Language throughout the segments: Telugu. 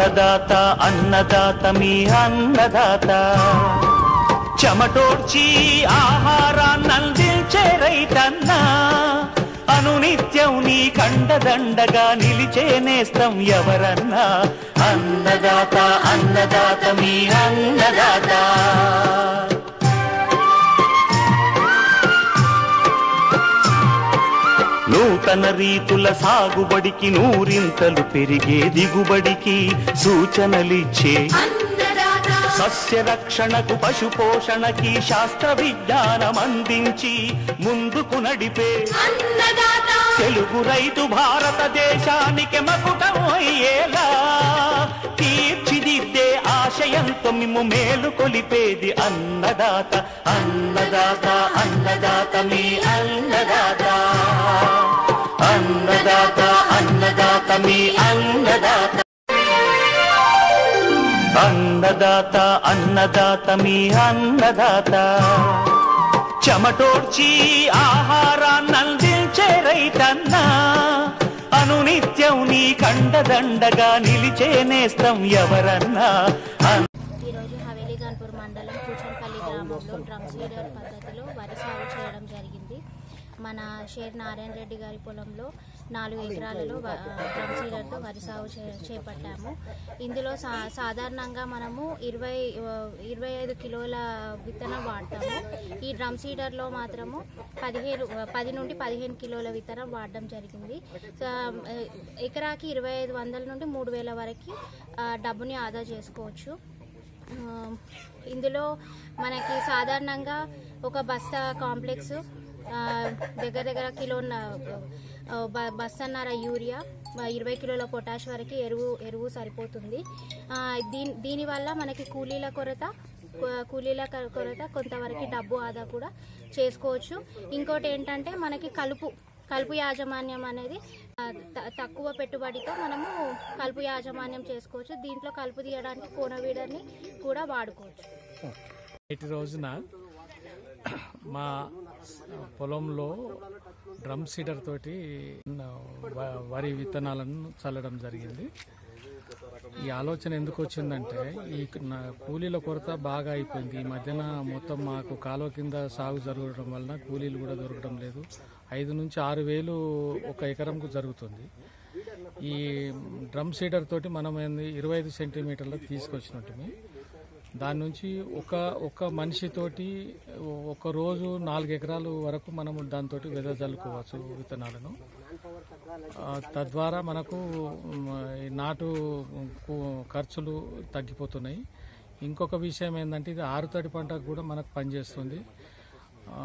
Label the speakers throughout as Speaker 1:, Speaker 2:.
Speaker 1: అన్నదాత అన్నదాత మీ అన్నదాత చెమటోడ్చి ఆహారాన్నందించే రైతన్నా అనునిత్యం నీ కండదండగా నిలిచే నేస్తం ఎవరన్నా అన్నదాత అన్నదాత మీ అన్నదాత నూతన రీతుల సాగుబడికి నూరింతలు పెరిగే దిగుబడికి సూచనలిచ్చే సస్య రక్షణకు పశు పోషణకి శాస్త్ర విజ్ఞానం అందించి ముందుకు నడిపే తెలుగు రైతు భారతదేశానికి మకుటం అయ్యేలా తీర్చిదిద్దే ఆశయంతో మిమ్ము మేలు కొలిపేది అన్నదాత అన్నదాత అన్నదాత మీ అన్నదాత అన్నదాత అన్నదాత మీ అన్నదాత అన్నదాత అన్నదాత మీ అన్నదాత చెమటోడ్చి ఆహారాన్నందించే రైతన్నా అనునిత్యం నీ కండదండగా నిలిచే నేస్తం ఎవరన్నా అన్-
Speaker 2: ఈరోజు హవేలీ గన్పూర్ మండలం కూచంపల్లి గ్రామంలో డ్రమ్ సీడర్ పద్ధతిలో వరి సాగు చేయడం జరిగింది మన షేర్ నారాయణ రెడ్డి గారి పొలంలో నాలుగు ఎకరాలలో వ- డ్రమ్ సీడర్తో వరి సాగు చే- చేపట్టాము ఇందులో సా సాధారణంగా మనము ఇరవై ఇరవై ఐదు కిలోల విత్తనం వాడతాము ఈ డ్రమ్ సీడర్లో మాత్రము పదిహేను పది నుండి పదిహేను కిలోల విత్తనం వాడడం జరిగింది సో, ఆ, ఎకరాకి ఇరవై ఐదు వందల నుండి మూడు వేల వరకు ఆ, డబ్బుని ఆదా చేసుకోవచ్చు ఆ, ఇందులో మనకి సాధారణంగా ఒక బస్తా కాంప్లెక్స్ ఆ, దగ్గర దగ్గర కిలో బస్తన్నర యూరియా ఆ, ఇరవై కిలోల పొటాష్ వరకు ఎరువు ఎరువు సరిపోతుంది ఆ, దీని దీనివల్ల మనకి కూలీల కొరత కూ- కూలీల క- కొరత కొంతవరకు డబ్బు ఆదా కూడా చేసుకోవచ్చు ఇంకోటి ఏంటంటే మనకి కలుపు కలుపు యాజమాన్యం అనేది ఆ, త- తక్కువ పెట్టుబడితో మనము కలుపు యాజమాన్యం చేసుకోవచ్చు దీంట్లో కలుపు తీయడానికి కోనవీడర్ని కూడా వాడుకోవచ్చు
Speaker 3: నేటి రోజున మా పొలంలో డ్రమ్ సీడర్ తోటి వ- వరి విత్తనాలను చల్లడం జరిగింది ఈ ఆలోచన ఎందుకు వచ్చిందంటే ఈ నా కూలీల కొరత బాగా అయిపోయింది ఈ మధ్యన మొత్తం మాకు కాలువ కింద సాగు జరగడం వలన కూలీలు కూడా దొరకడం లేదు ఐదు నుంచి ఆరు వేలు ఒక ఎకరంకు జరుగుతుంది ఈ డ్రమ్ సీడర్ తోటి మనం ఏంది ఇరవై ఐదు సెంటీమీటర్లకు తీసుకొచ్చినట్టుమి దాని నుంచి ఒక ఒక మనిషితోటి ఒక రోజు నాలుగు ఎకరాలు వరకు మనము దాంతో వెదజల్లుకోవచ్చు విత్తనాలను ఆ, తద్వారా మనకు మ్, ఈ నాటు కు- ఖర్చులు తగ్గిపోతున్నాయి ఇంకొక విషయం ఏంటంటే ఇది ఆరుతడి పంటకు కూడా మనకు పనిచేస్తుంది ఆ,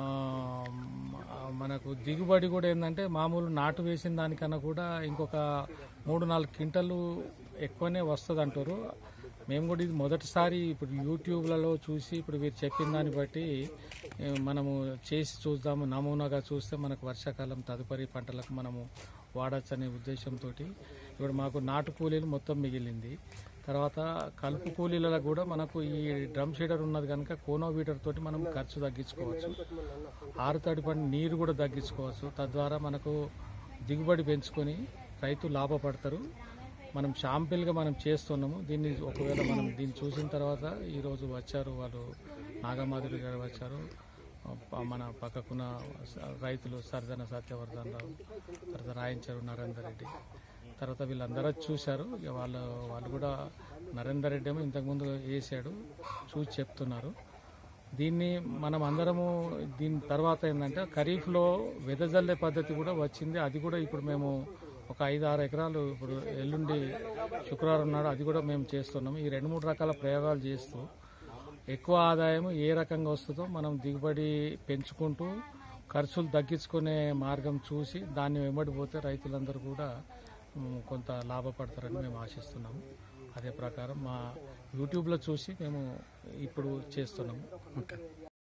Speaker 3: మనకు దిగుబడి కూడా ఏంటంటే మామూలు నాటు వేసిన దానికన్నా కూడా ఇంకొక మూడు నాలుగు క్వింటలు ఎక్కువనే వస్తుంది అంటారు మేము కూడా ఇది మొదటిసారి ఇప్పుడు యూట్యూబ్లలో చూసి ఇప్పుడు మీరు చెప్పిన దాన్ని బట్టి ఏ, మనము చేసి చూద్దాము నమూనాగా చూస్తే మనకు వర్షాకాలం తదుపరి పంటలకు మనము వాడచ్చు అనే ఉద్దేశంతో ఇప్పుడు మాకు నాటు కూలీలు మొత్తం మిగిలింది తర్వాత కలుపు కూలీలకు కూడా మనకు ఈ డ్రమ్ షీడర్ ఉన్నది కనుక కోనో వీటర్ తోటి మనం ఖర్చు తగ్గించుకోవచ్చు ఆరు తడి పని నీరు కూడా తగ్గించుకోవచ్చు తద్వారా మనకు దిగుబడి పెంచుకొని రైతు లాభపడతారు మనం షాంపిల్గా మనం చేస్తున్నాము దీన్ని ఒకవేళ మనం దీన్ని చూసిన తర్వాత ఈరోజు వచ్చారు వాళ్ళు నాగమాధురి గారు వచ్చారు ప- మన పక్కకున్న స- రైతులు సర్దన సత్యవర్ధన్ రావు తర్వాత రాయించారు నరేందర్ రెడ్డి తర్వాత వీళ్ళందరూ చూశారు ఇక వాళ్ళు వాళ్ళు కూడా నరేందర్ రెడ్డి ఏమో ఇంతకుముందు వేసాడు చూసి చెప్తున్నారు దీన్ని మనం అందరము దీని తర్వాత ఏంటంటే ఖరీఫ్లో వెదజల్లే పద్ధతి కూడా వచ్చింది అది కూడా ఇప్పుడు మేము ఒక ఐదు ఆరు ఎకరాలు ఇప్పుడు ఎల్లుండి శుక్రవారం నాడు అది కూడా మేము చేస్తున్నాము ఈ రెండు మూడు రకాల ప్రయోగాలు చేస్తూ ఎక్కువ ఆదాయం ఏ రకంగా వస్తుందో మనం దిగుబడి పెంచుకుంటూ ఖర్చులు తగ్గించుకునే మార్గం చూసి దాన్ని వెంబడిపోతే రైతులందరూ కూడా ఉమ్, కొంత లాభపడతారని మేము ఆశిస్తున్నాము అదే ప్రకారం మా యూట్యూబ్లో చూసి మేము ఇప్పుడు చేస్తున్నాము